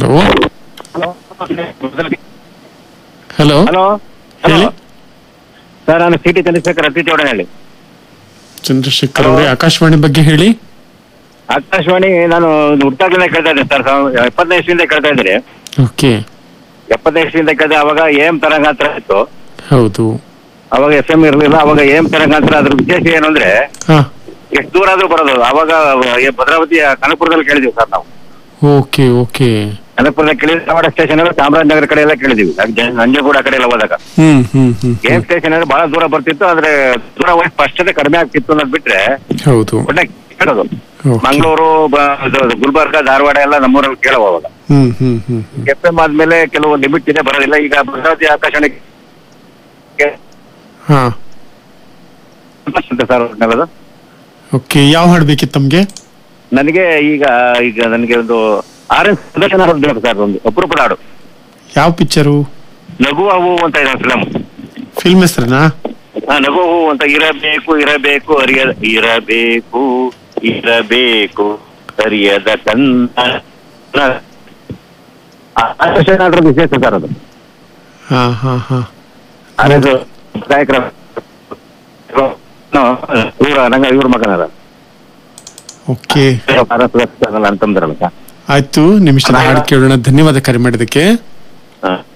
Hello hello ಹೇಳಿ. Sir ನಾನು C T Chandrashekhar ಅತಿ ಚೌಡನಹಳ್ಳಿ ಚಂದ್ರಶೇಖರ್ ಅವರೇ ಆಕಾಶವಾಣಿ ಬಗ್ಗೆ ಹೇಳಿ ಆಕಾಶವಾಣಿ ನಾನು ಹುಟ್ಟಾಗ್ಲಿಂದ ಕೇಳ್ತಾ ಇದ್ದೆ ಸರ್ ಸಾವಿರದ ಎಪ್ಪತ್ತನೇ ಇಸ್ವಿಯಿಂದ ಕೇಳ್ತಾ ಇದ್ದೀನಿ ಓಕೆ ಎಪ್ಪತ್ತನೇ ಇಸ್ವಿಯಿಂದ ಕೇಳಿದೆ ಅವಾಗ ಏಮ್ ತರಂಗಾಂತರ ಇತ್ತು ಹೌದು ಅವಾಗ ಎಸ್ ಎಂ ಇರಲಿಲ್ಲ ಅವಾಗ ಏಮ್ ತರಂಗಾಂತರ ಅದ್ರ ವಿಶೇಷ ಏನು ಅಂದ್ರೆ ಹಾ ಎಷ್ಟು ದೂರ ಆದ್ರೂ ಬರೋದು ಅವಾಗ ಏ ಭದ್ರಾವತಿ ಕನಕಪುರದಲ್ಲಿ ಕೇಳಿದೀವಿ ಸರ್ ನಾವು ಓಕೆ ಓಕೆ ಕನಕಪುರದಲ್ಲಿ ಕೇಳಿದ್ರೆ ಧಾರವಾಡ ಸ್ಟೇಷನ್ ಚಾಮರಾಜನಗರ ಕಡೆ ಎಲ್ಲ ಕೇಳಿದೀವಿ ನಂಜನಗೂಡ ಕಡೆ ಎಲ್ಲ ಹೋದಾಗ ಹ್ಮ್ ಹ್ಮ್ ಹ್ಮ್ ಏಮ್ ಸ್ಟೇಷನ್ ಅಂದ್ರೆ ಬಹಳ ದೂರ ಬರ್ತಿತ್ತು ಆದ್ರೆ ದೂರ ಹೋಗಿ ಸ್ಪಷ್ಟತೆ ಕಡಿಮೆ ಆಗ್ತಿತ್ತು ಅನ್ನೋದು ಬಿಟ್ರೆ ಹೌದು ಒಳ್ಳೆ ಕೇಳೋದು Okay. ಮಂಗಳೂರು ಗುಲ್ಬರ್ಗ ಧಾರವಾಡ ಎಲ್ಲ ನಮ್ಮೂರಲ್ಲಿ ಕೇಳುವ ಅವಾಗ ಹ್ಮ್ ಹ್ಮ್ ಹ್ಮ್ ಹ್ಮ್ ಎಫ್ ಎಂ ಆದ್ಮೇಲೆ ಕೆಲವು ಲಿಮಿಟ್ ಇದೆ ಬರೋದಿಲ್ಲ ಈಗ ಭದ್ರಾವತಿ ಆಕಾಶವಾಣಿ ಹಾ ಸರ್ ಒಟ್ನಲ್ಲಿ ಓಕೆ ಯಾವ ಹಾಡು ಬೇಕಿತ್ತು ತಮ್ಗೆ ನನಗೆ ಈಗ ಈಗ ನನಗೆ ಒಂದು ಆರೆಂಜ್ ಪ್ರದರ್ಶನ ಹೊರಡ್ಬೇಕು ಸರ್ ಒಂದು ಅಪರೂಪದ ಹಾಡು ಯಾವ ಪಿಕ್ಚರು ನಗುವ ಹೂ ಅಂತ ಇದೆ ಫಿಲಮ್ ಫಿಲ್ಮ್ ಹೆಸರನಾ ಹಾ ನಗು ಹೂ ಅಂತ ಇರಬೇಕು ಇರಬೇಕು ಅರಿಯ ಇರಬೇಕು ಇರಬೇಕು ಅರಿಯದ ಕನ್ನ ಆಕರ್ಷಣೆ ಆಡ್ರ ವಿಶೇಷ ಸರ್ ಅದು ಹಾ ಹಾ ಹಾ ಅದು ಗಾಯಕರ ಇವ್ರ ನಂಗ ಇವ್ರ ಮಗನದ ಓಕೆ ಅಂತಂದ್ರಲ್ಲ ಸರ್ ಆಯ್ತು ನಿಮಿಷದ ಹಾಡು ಕೇಳೋಣ ಧನ್ಯವಾದ ಕರೆ ಮಾಡಿದ್ದಕ್ಕೆ ಹಾ